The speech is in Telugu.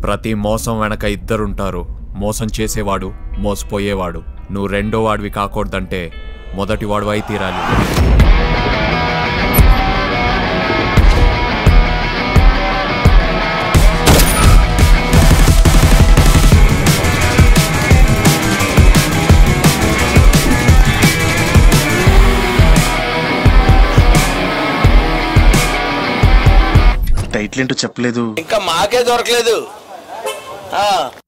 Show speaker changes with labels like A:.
A: ప్రతి మోసం వెనక ఇద్దరుంటారు మోసం చేసేవాడు మోసపోయేవాడు నువ్వు రెండో వాడివి కాకూడదంటే మొదటి వాడు అయి తీరాలి
B: టైటిల్ ఏంటో చెప్పలేదు
C: ఇంకా మాకే దొరకలేదు ఆ